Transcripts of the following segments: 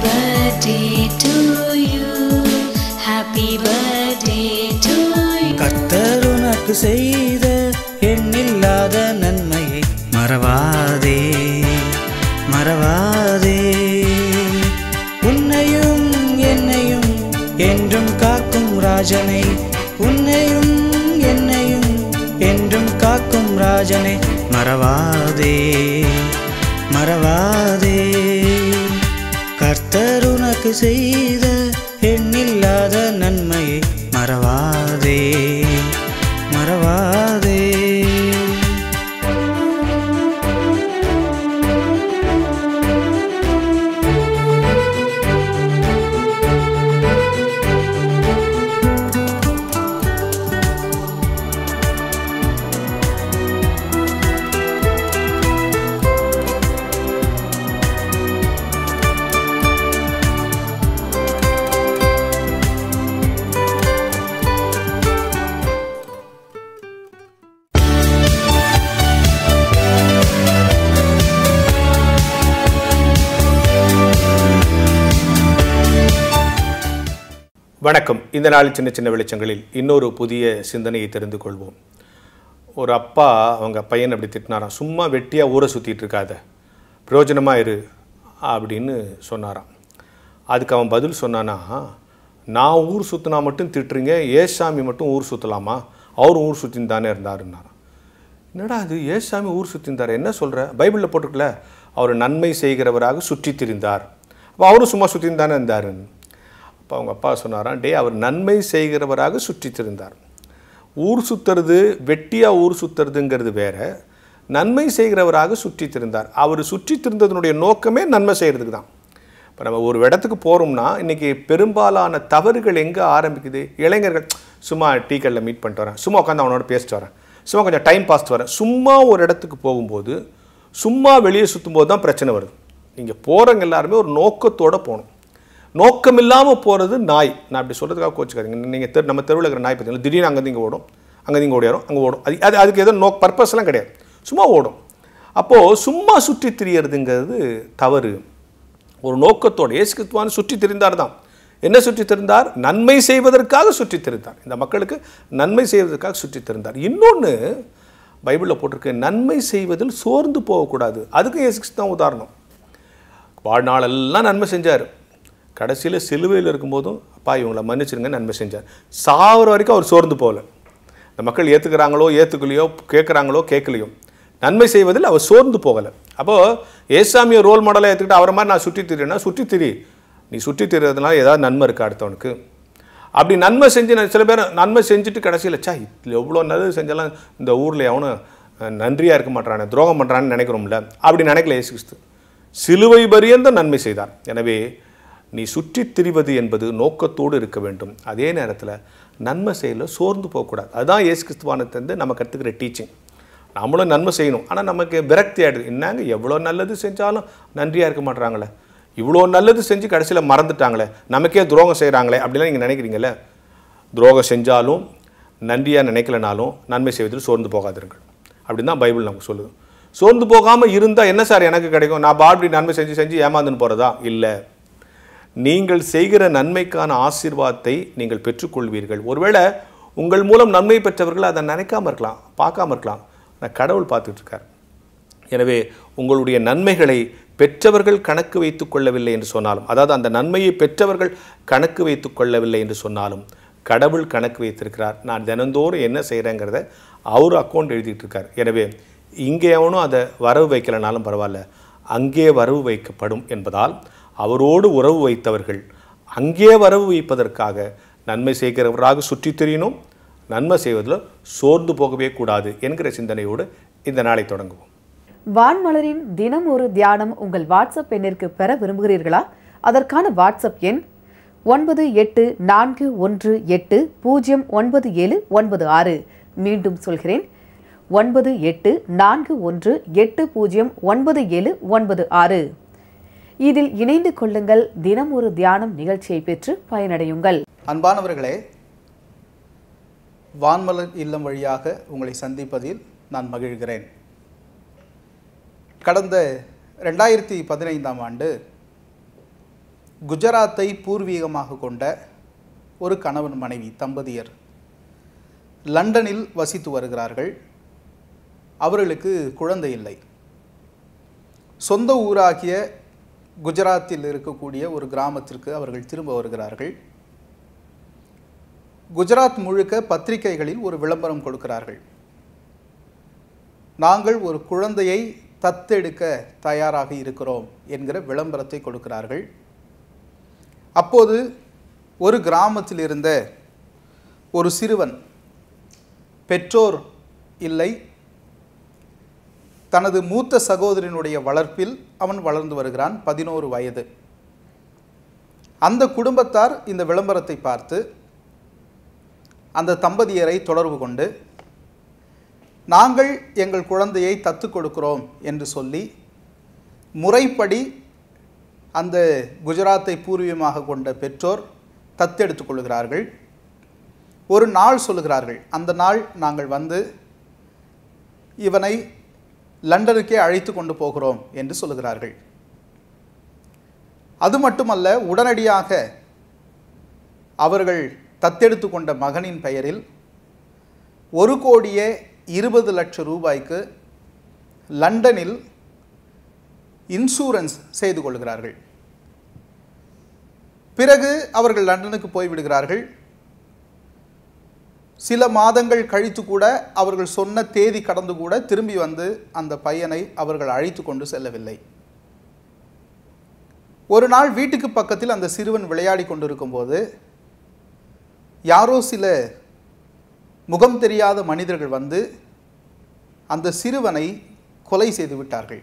birthday to you. Happy birthday to you. கர்த்தர் உனக்கு செய்த எண்ணில்லாத நன்மையை மறவாதே மறவாதே உன்னையும் என்னையும் என்றும் காக்கும் ராஜனை உன்னையும் என்னையும் என்றும் காக்கும் ராஜனை மறவாதே மறவாதே கர்த்தர் உனக்கு செய்த எண்ணில்லாத நன்மையை மறவாதே மறவாதே வணக்கம் இந்த நாள் சின்ன சின்ன வெளிச்சங்களில் இன்னொரு புதிய சிந்தனையை தெரிந்து கொள்வோம் ஒரு அப்பா அவங்க பையன் அப்படி திட்டினாராம் சும்மா வெட்டியாக ஊரை சுற்றிட்டு இருக்காத பிரயோஜனமாக இரு அப்படின்னு சொன்னாராம் அதுக்கு அவன் பதில் சொன்னானா நான் ஊர் சுற்றினா மட்டும் திட்டுறீங்க ஏசாமி மட்டும் ஊர் சுற்றலாமா அவரும் ஊர் சுற்றின்னு தானே இருந்தாருன்னாராம் என்னடா அது ஏசாமி ஊர் சுற்றிந்தார் என்ன சொல்கிற பைபிளில் போட்டிருக்கல அவர் நன்மை செய்கிறவராக சுற்றித் திரிந்தார் அப்போ அவரும் சும்மா சுற்றின்னு தானே இருந்தாருன்னு அப்போ அவங்க அப்பா சொன்னாராம் டே அவர் நன்மை செய்கிறவராக சுற்றித் திரிந்தார் ஊர் சுற்றுறது வெட்டியாக ஊர் சுற்றுறதுங்கிறது வேற நன்மை செய்கிறவராக சுற்றித் திரிந்தார் அவர் சுற்றித் திரிந்ததனுடைய நோக்கமே நன்மை செய்கிறதுக்கு தான் இப்போ நம்ம ஒரு இடத்துக்கு போகிறோம்னா இன்றைக்கி பெரும்பாலான தவறுகள் எங்கே ஆரம்பிக்குது இளைஞர்கள் சும்மா டீ கடையில் மீட் பண்ணிட்டு வரேன் சும்மா உட்காந்து அவனோட பேசிட்டு வரேன் சும்மா கொஞ்சம் டைம் பாஸ்ட் வரேன் சும்மா ஒரு இடத்துக்கு போகும்போது சும்மா வெளியே சுற்றும்போது தான் பிரச்சனை வருது நீங்கள் போகிறவங்க எல்லாருமே ஒரு நோக்கத்தோடு போகணும் நோக்கம் இல்லாமல் போகிறது நாய் நான் அப்படி சொல்கிறதுக்காக கோச்சுக்காதீங்க நீங்கள் தெரு நம்ம தெருவில் இருக்கிற நாய் பார்த்தீங்கன்னா திடீர்னு அங்கே இங்கே ஓடும் அங்கே இங்கே ஓடியாரும் அங்கே ஓடும் அது அது அதுக்கு எதுவும் நோ பர்பஸ்லாம் கிடையாது சும்மா ஓடும் அப்போது சும்மா சுற்றி திரியறதுங்கிறது தவறு ஒரு நோக்கத்தோடு இயேசு கிறிஸ்துவான் சுற்றி திரிந்தார் தான் என்ன சுற்றி திரிந்தார் நன்மை செய்வதற்காக சுற்றி திரிந்தார் இந்த மக்களுக்கு நன்மை செய்வதற்காக சுற்றி திரிந்தார் இன்னொன்று பைபிளில் போட்டிருக்கு நன்மை செய்வதில் சோர்ந்து போகக்கூடாது அதுக்கும் இயேசு கிறிஸ்து தான் உதாரணம் வாழ்நாளெல்லாம் நன்மை செஞ்சார் கடைசியில் சிலுவையில் இருக்கும்போதும் அப்பா இவங்களை மன்னிச்சிருங்க நன்மை செஞ்சார் சாவர வரைக்கும் அவர் சோர்ந்து போகல இந்த மக்கள் ஏற்றுக்கிறாங்களோ ஏற்றுக்கலையோ கேட்குறாங்களோ கேட்கலையோ நன்மை செய்வதில் அவர் சோர்ந்து போகலை அப்போது ஏசாமியை ரோல் மாடலாக ஏற்றுக்கிட்டு அவரை மாதிரி நான் சுற்றி திரினா சுற்றி திரி நீ சுற்றி திரியறதுனால ஏதாவது நன்மை இருக்கா அடுத்தவனுக்கு அப்படி நன்மை செஞ்சு நான் சில பேர் நன்மை செஞ்சுட்டு கடைசியில் சா இதில் எவ்வளோ நல்லது செஞ்சாலும் இந்த ஊரில் எவனும் நன்றியாக இருக்க மாட்டானே துரோகம் பண்ணுறான்னு நினைக்கிறோம்ல அப்படி நினைக்கல இயேசு கிறிஸ்து சிலுவை பரியந்த நன்மை செய்தார் எனவே நீ சுற்றித் திரிவது என்பது நோக்கத்தோடு இருக்க வேண்டும் அதே நேரத்தில் நன்மை செய்யல சோர்ந்து போகக்கூடாது அதுதான் இயேசு கிறிஸ்துவானத்திலிருந்து நம்ம கற்றுக்கிற டீச்சிங் நம்மளும் நன்மை செய்யணும் ஆனால் நமக்கு விரக்தி ஆகிடுது என்னங்க எவ்வளோ நல்லது செஞ்சாலும் நன்றியாக இருக்க மாட்றாங்களே இவ்வளோ நல்லது செஞ்சு கடைசியில் மறந்துட்டாங்களே நமக்கே துரோகம் செய்கிறாங்களே அப்படிலாம் நீங்கள் நினைக்கிறீங்களே துரோகம் செஞ்சாலும் நன்றியாக நினைக்கலனாலும் நன்மை செய்வதில் சோர்ந்து போகாதிருங்கள் அப்படின்னு தான் பைபிள் நமக்கு சொல்லுது சோர்ந்து போகாமல் இருந்தால் என்ன சார் எனக்கு கிடைக்கும் நான் பாடி நன்மை செஞ்சு செஞ்சு ஏமாந்துன்னு போகிறதா இல்லை நீங்கள் செய்கிற நன்மைக்கான ஆசீர்வாதத்தை நீங்கள் பெற்றுக்கொள்வீர்கள் ஒருவேளை உங்கள் மூலம் நன்மை பெற்றவர்கள் அதை நினைக்காம இருக்கலாம் பார்க்காம இருக்கலாம் ஆனால் கடவுள் பார்த்துட்டு இருக்கார் எனவே உங்களுடைய நன்மைகளை பெற்றவர்கள் கணக்கு வைத்துக் கொள்ளவில்லை என்று சொன்னாலும் அதாவது அந்த நன்மையை பெற்றவர்கள் கணக்கு வைத்துக் கொள்ளவில்லை என்று சொன்னாலும் கடவுள் கணக்கு வைத்திருக்கிறார் நான் தினந்தோறும் என்ன செய்கிறேங்கிறத அவர் அக்கௌண்ட் எழுதிட்டு இருக்கார் எனவே இங்கே எவனும் அதை வரவு வைக்கலைனாலும் பரவாயில்ல அங்கே வரவு வைக்கப்படும் என்பதால் அவரோடு உறவு வைத்தவர்கள் அங்கே வரவு வைப்பதற்காக நன்மை செய்கிறவராக சுற்றித் திரியணும் நன்மை செய்வதில் சோர்ந்து போகவே கூடாது என்கிற சிந்தனையோடு இந்த நாளை தொடங்குவோம் வான்மலரின் தினம் ஒரு தியானம் உங்கள் வாட்ஸ்அப் எண்ணிற்கு பெற விரும்புகிறீர்களா அதற்கான வாட்ஸ்அப் எண் ஒன்பது எட்டு நான்கு ஒன்று எட்டு பூஜ்ஜியம் ஒன்பது ஏழு ஒன்பது ஆறு மீண்டும் சொல்கிறேன் ஒன்பது எட்டு நான்கு ஒன்று எட்டு பூஜ்ஜியம் ஒன்பது ஏழு ஒன்பது ஆறு இதில் இணைந்து கொள்ளுங்கள் தினம் ஒரு தியானம் நிகழ்ச்சியை பெற்று பயனடையுங்கள் அன்பானவர்களே வான்மலர் இல்லம் வழியாக உங்களை சந்திப்பதில் நான் மகிழ்கிறேன் கடந்த ரெண்டாயிரத்தி பதினைந்தாம் ஆண்டு குஜராத்தை பூர்வீகமாக கொண்ட ஒரு கணவன் மனைவி தம்பதியர் லண்டனில் வசித்து வருகிறார்கள் அவர்களுக்கு குழந்தை இல்லை சொந்த ஊராகிய குஜராத்தில் இருக்கக்கூடிய ஒரு கிராமத்திற்கு அவர்கள் திரும்ப வருகிறார்கள் குஜராத் முழுக்க பத்திரிகைகளில் ஒரு விளம்பரம் கொடுக்கிறார்கள் நாங்கள் ஒரு குழந்தையை தத்தெடுக்க தயாராக இருக்கிறோம் என்கிற விளம்பரத்தை கொடுக்கிறார்கள் அப்போது ஒரு கிராமத்தில் இருந்த ஒரு சிறுவன் பெற்றோர் இல்லை தனது மூத்த சகோதரனுடைய வளர்ப்பில் அவன் வளர்ந்து வருகிறான் பதினோரு வயது அந்த குடும்பத்தார் இந்த விளம்பரத்தை பார்த்து அந்த தம்பதியரை தொடர்பு கொண்டு நாங்கள் எங்கள் குழந்தையை தத்து கொடுக்கிறோம் என்று சொல்லி முறைப்படி அந்த குஜராத்தை பூர்வீகமாக கொண்ட பெற்றோர் தத்தெடுத்துக் கொள்கிறார்கள் ஒரு நாள் சொல்லுகிறார்கள் அந்த நாள் நாங்கள் வந்து இவனை லண்டனுக்கே அழைத்து கொண்டு போகிறோம் என்று சொல்லுகிறார்கள் அது மட்டுமல்ல உடனடியாக அவர்கள் தத்தெடுத்து கொண்ட மகனின் பெயரில் ஒரு கோடியே இருபது லட்சம் ரூபாய்க்கு லண்டனில் இன்சூரன்ஸ் செய்து கொள்கிறார்கள் பிறகு அவர்கள் லண்டனுக்கு போய்விடுகிறார்கள் சில மாதங்கள் கழித்து கூட அவர்கள் சொன்ன தேதி கடந்து கூட திரும்பி வந்து அந்த பையனை அவர்கள் அழைத்து கொண்டு செல்லவில்லை ஒரு நாள் வீட்டுக்கு பக்கத்தில் அந்த சிறுவன் விளையாடி கொண்டிருக்கும்போது யாரோ சில முகம் தெரியாத மனிதர்கள் வந்து அந்த சிறுவனை கொலை செய்து விட்டார்கள்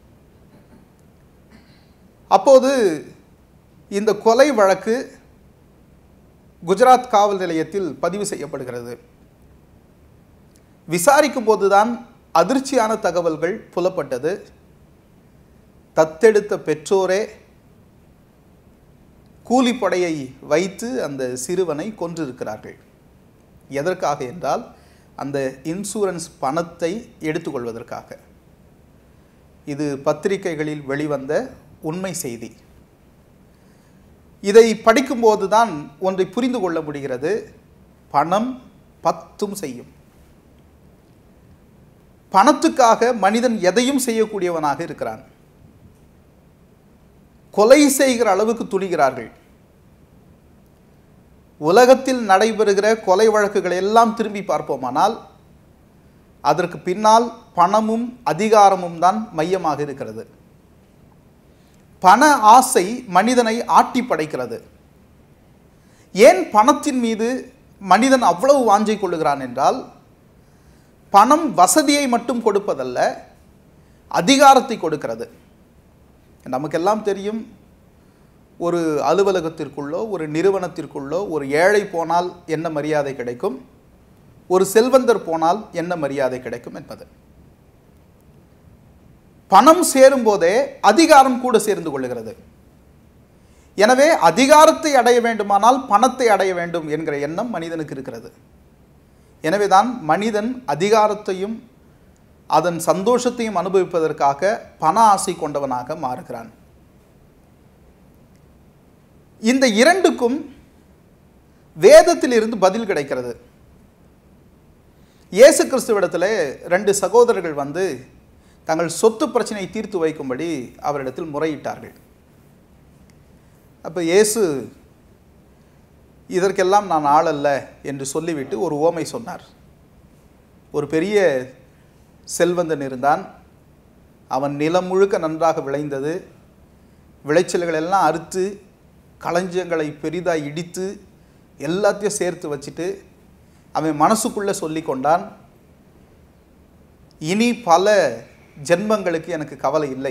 அப்போது இந்த கொலை வழக்கு குஜராத் காவல் நிலையத்தில் பதிவு செய்யப்படுகிறது விசாரிக்கும் போதுதான் அதிர்ச்சியான தகவல்கள் புலப்பட்டது தத்தெடுத்த பெற்றோரே கூலிப்படையை வைத்து அந்த சிறுவனை கொன்றிருக்கிறார்கள் எதற்காக என்றால் அந்த இன்சூரன்ஸ் பணத்தை எடுத்துக்கொள்வதற்காக இது பத்திரிகைகளில் வெளிவந்த உண்மை செய்தி இதை படிக்கும்போது தான் ஒன்றை புரிந்து கொள்ள முடிகிறது பணம் பத்தும் செய்யும் பணத்துக்காக மனிதன் எதையும் செய்யக்கூடியவனாக இருக்கிறான் கொலை செய்கிற அளவுக்கு துணிகிறார்கள் உலகத்தில் நடைபெறுகிற கொலை வழக்குகளை எல்லாம் திரும்பி பார்ப்போமானால் அதற்கு பின்னால் பணமும் அதிகாரமும் தான் மையமாக இருக்கிறது பண ஆசை மனிதனை ஆட்டி படைக்கிறது ஏன் பணத்தின் மீது மனிதன் அவ்வளவு வாஞ்சை கொள்ளுகிறான் என்றால் பணம் வசதியை மட்டும் கொடுப்பதல்ல அதிகாரத்தை கொடுக்கிறது நமக்கெல்லாம் தெரியும் ஒரு அலுவலகத்திற்குள்ளோ ஒரு நிறுவனத்திற்குள்ளோ ஒரு ஏழை போனால் என்ன மரியாதை கிடைக்கும் ஒரு செல்வந்தர் போனால் என்ன மரியாதை கிடைக்கும் என்பது பணம் சேரும்போதே அதிகாரம் கூட சேர்ந்து கொள்ளுகிறது எனவே அதிகாரத்தை அடைய வேண்டுமானால் பணத்தை அடைய வேண்டும் என்கிற எண்ணம் மனிதனுக்கு இருக்கிறது எனவேதான் மனிதன் அதிகாரத்தையும் அதன் சந்தோஷத்தையும் அனுபவிப்பதற்காக பண ஆசை கொண்டவனாக மாறுகிறான் இந்த இரண்டுக்கும் வேதத்திலிருந்து பதில் கிடைக்கிறது இயேசு கிறிஸ்துவிடத்தில் ரெண்டு சகோதரர்கள் வந்து தங்கள் சொத்து பிரச்சனையை தீர்த்து வைக்கும்படி அவரிடத்தில் முறையிட்டார்கள் அப்போ இயேசு இதற்கெல்லாம் நான் ஆள் அல்ல என்று சொல்லிவிட்டு ஒரு ஓமை சொன்னார் ஒரு பெரிய செல்வந்தன் இருந்தான் அவன் நிலம் முழுக்க நன்றாக விளைந்தது விளைச்சல்கள் எல்லாம் அறுத்து களஞ்சியங்களை பெரிதாக இடித்து எல்லாத்தையும் சேர்த்து வச்சுட்டு அவன் மனசுக்குள்ளே சொல்லி கொண்டான் இனி பல ஜென்மங்களுக்கு எனக்கு கவலை இல்லை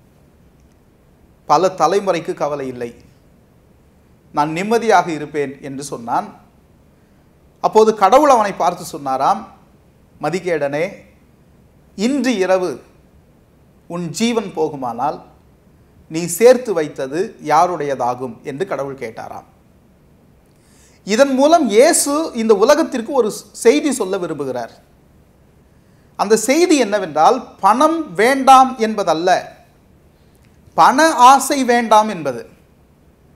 பல தலைமுறைக்கு கவலை இல்லை நான் நிம்மதியாக இருப்பேன் என்று சொன்னான் அப்போது கடவுள் அவனை பார்த்து சொன்னாராம் மதிகேடனே இன்று இரவு உன் ஜீவன் போகுமானால் நீ சேர்த்து வைத்தது யாருடையதாகும் என்று கடவுள் கேட்டாராம் இதன் மூலம் இயேசு இந்த உலகத்திற்கு ஒரு செய்தி சொல்ல விரும்புகிறார் அந்த செய்தி என்னவென்றால் பணம் வேண்டாம் என்பதல்ல பண ஆசை வேண்டாம் என்பது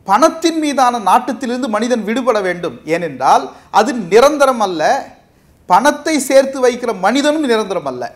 பணத்தின் மீதான நாட்டத்திலிருந்து மனிதன் விடுபட வேண்டும் ஏனென்றால் அது நிரந்தரம் அல்ல பணத்தை சேர்த்து வைக்கிற மனிதனும் நிரந்தரம் அல்ல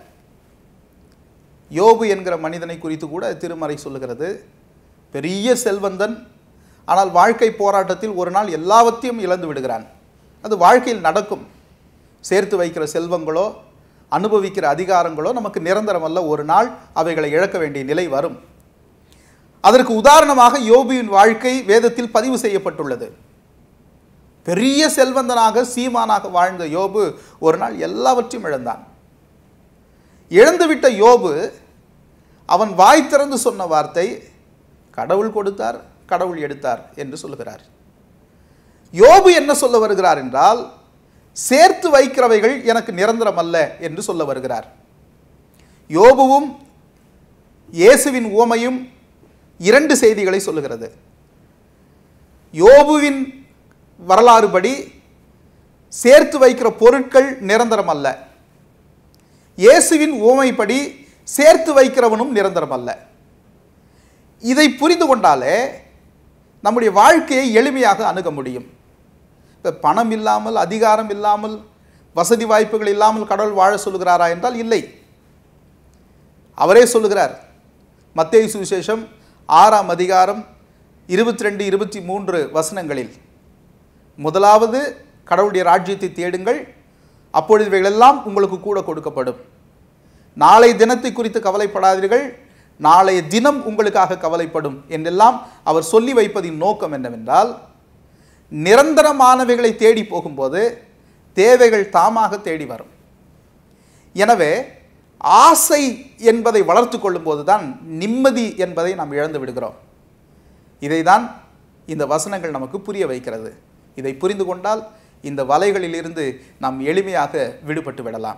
யோபு என்கிற மனிதனை குறித்து கூட திருமறை சொல்லுகிறது பெரிய செல்வந்தன் ஆனால் வாழ்க்கை போராட்டத்தில் ஒரு நாள் எல்லாவற்றையும் இழந்து விடுகிறான் அது வாழ்க்கையில் நடக்கும் சேர்த்து வைக்கிற செல்வங்களோ அனுபவிக்கிற அதிகாரங்களோ நமக்கு நிரந்தரம் அல்ல ஒரு நாள் அவைகளை இழக்க வேண்டிய நிலை வரும் அதற்கு உதாரணமாக யோபுவின் வாழ்க்கை வேதத்தில் பதிவு செய்யப்பட்டுள்ளது பெரிய செல்வந்தனாக சீமானாக வாழ்ந்த யோபு ஒரு நாள் எல்லாவற்றையும் இழந்தான் இழந்துவிட்ட யோபு அவன் வாய் திறந்து சொன்ன வார்த்தை கடவுள் கொடுத்தார் கடவுள் எடுத்தார் என்று சொல்லுகிறார் யோபு என்ன சொல்ல வருகிறார் என்றால் சேர்த்து வைக்கிறவைகள் எனக்கு நிரந்தரம் அல்ல என்று சொல்ல வருகிறார் யோபுவும் இயேசுவின் உவமையும் இரண்டு செய்திகளை சொல்லுகிறது யோபுவின் வரலாறுபடி சேர்த்து வைக்கிற பொருட்கள் நிரந்தரம் அல்ல இயேசுவின் உவமைப்படி சேர்த்து வைக்கிறவனும் நிரந்தரம் அல்ல இதை புரிந்து கொண்டாலே நம்முடைய வாழ்க்கையை எளிமையாக அணுக முடியும் இப்போ பணம் இல்லாமல் அதிகாரம் இல்லாமல் வசதி வாய்ப்புகள் இல்லாமல் கடவுள் வாழ சொல்லுகிறாரா என்றால் இல்லை அவரே சொல்லுகிறார் மத்தேயு சுவிசேஷம் ஆறாம் அதிகாரம் இருபத்தி ரெண்டு இருபத்தி மூன்று வசனங்களில் முதலாவது கடவுளுடைய ராஜ்யத்தை தேடுங்கள் அப்பொழுது இவைகளெல்லாம் உங்களுக்கு கூட கொடுக்கப்படும் நாளை தினத்தை குறித்து கவலைப்படாதீர்கள் நாளைய தினம் உங்களுக்காக கவலைப்படும் என்றெல்லாம் அவர் சொல்லி வைப்பதின் நோக்கம் என்னவென்றால் நிரந்தரமானவைகளை தேடி போகும்போது தேவைகள் தாமாக தேடி வரும் எனவே ஆசை என்பதை வளர்த்து கொள்ளும்போது தான் நிம்மதி என்பதை நாம் இழந்து விடுகிறோம் இதைதான் இந்த வசனங்கள் நமக்கு புரிய வைக்கிறது இதை புரிந்து கொண்டால் இந்த வலைகளிலிருந்து நாம் எளிமையாக விடுபட்டு விடலாம்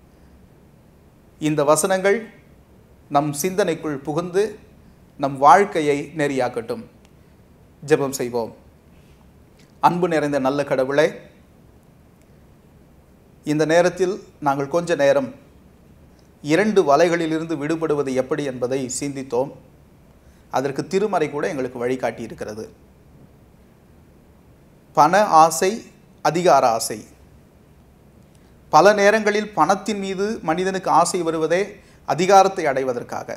இந்த வசனங்கள் நம் சிந்தனைக்குள் புகுந்து நம் வாழ்க்கையை நெறியாக்கட்டும் ஜெபம் செய்வோம் அன்பு நிறைந்த நல்ல கடவுளே இந்த நேரத்தில் நாங்கள் கொஞ்ச நேரம் இரண்டு வலைகளிலிருந்து விடுபடுவது எப்படி என்பதை சிந்தித்தோம் அதற்கு திருமறை கூட எங்களுக்கு வழிகாட்டி இருக்கிறது பண ஆசை அதிகார ஆசை பல நேரங்களில் பணத்தின் மீது மனிதனுக்கு ஆசை வருவதே அதிகாரத்தை அடைவதற்காக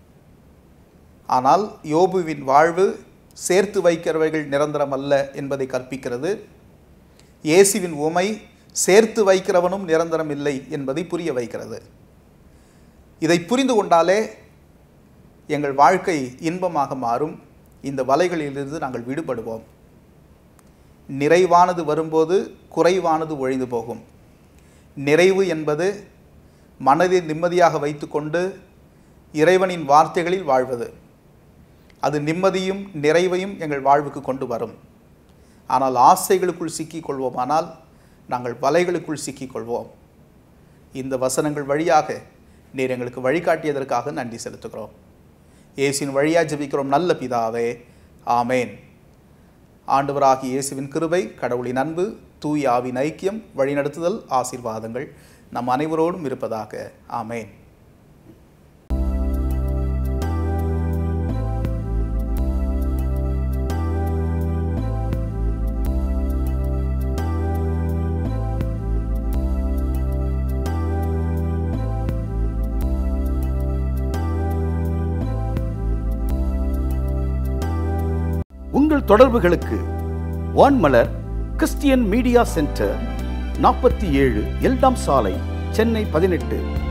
ஆனால் யோபுவின் வாழ்வு சேர்த்து வைக்கிறவைகள் நிரந்தரம் அல்ல என்பதை கற்பிக்கிறது இயேசுவின் உமை சேர்த்து வைக்கிறவனும் நிரந்தரம் இல்லை என்பதை புரிய வைக்கிறது இதை புரிந்து கொண்டாலே எங்கள் வாழ்க்கை இன்பமாக மாறும் இந்த வலைகளிலிருந்து நாங்கள் விடுபடுவோம் நிறைவானது வரும்போது குறைவானது ஒழிந்து போகும் நிறைவு என்பது மனதை நிம்மதியாக வைத்துக்கொண்டு இறைவனின் வார்த்தைகளில் வாழ்வது அது நிம்மதியும் நிறைவையும் எங்கள் வாழ்வுக்கு கொண்டு வரும் ஆனால் ஆசைகளுக்குள் சிக்கிக் கொள்வோமானால் நாங்கள் வலைகளுக்குள் சிக்கிக் கொள்வோம் இந்த வசனங்கள் வழியாக நீர் எங்களுக்கு வழிகாட்டியதற்காக நன்றி செலுத்துகிறோம் இயேசுவின் வழியாக ஜெபிக்கிறோம் நல்ல பிதாவே ஆமேன் ஆண்டவராகிய இயேசுவின் கிருபை கடவுளின் அன்பு தூய் ஆவின் ஐக்கியம் வழிநடத்துதல் ஆசீர்வாதங்கள் நம் அனைவரோடும் இருப்பதாக ஆமேன் உங்கள் தொடர்புகளுக்கு வான்மலர் கிறிஸ்டியன் மீடியா சென்டர் நாற்பத்தி ஏழு எல்டாம் சாலை சென்னை பதினெட்டு